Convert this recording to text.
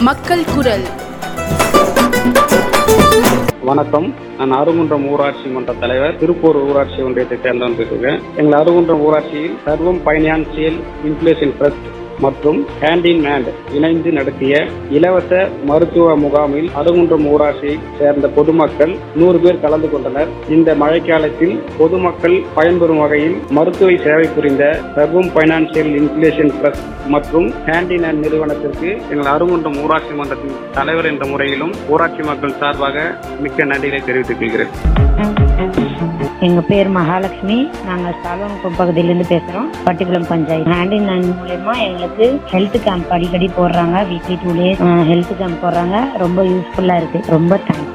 மக்கள் குரல் வணக்கம் நான் அருகுன்றம் ஊராட்சி மன்ற தலைவர் திருப்பூர் ஊராட்சி ஒன்றியத்தை சேர்ந்தவன் பேசுகிறேன் எங்கள் அருகுன்றம் ஊராட்சியில் சர்வம் பைனான்சியல் இன்ஃபுலேஷன் ட்ரஸ்ட் மற்றும் ஹேண்ட் இன் ஹேண்ட் இணைந்து நடத்திய இலவச மருத்துவ முகாமில் அருகுன்றம் ஊராட்சியை சேர்ந்த பொதுமக்கள் நூறு பேர் கலந்து கொண்டனர் இந்த மழைக்காலத்தில் பொதுமக்கள் பயன்பெறும் வகையில் மருத்துவ சேவை புரிந்த சர்வம் பைனான்சியல் இன்ஃபுலேஷன் ட்ரஸ்ட் மற்றும் ஹேண்ட் இன் ஹேண்ட் நிறுவனத்திற்கு எங்கள் அருகுன்றம் ஊராட்சி மன்றத்தின் தலைவர் என்ற முறையிலும் ஊராட்சி மக்கள் சார்பாக மிக்க நன்றிகளை தெரிவித்துக் கொள்கிறேன் எங்க பேர் மகாலட்சுமி நாங்க சாலவங்குப்பம் பகுதியிலிருந்து பேசுறோம் Pattikulam panchayat Hand in Hand மூலயமா எங்களுக்கு ஹெல்த் கேம்ப் அடிக்கடி போடுறாங்க weekly two days health camp போடுறாங்க ரொம்ப யூஸ்ஃபுல்லா இருக்கு ரொம்ப தேங்க்ஸ்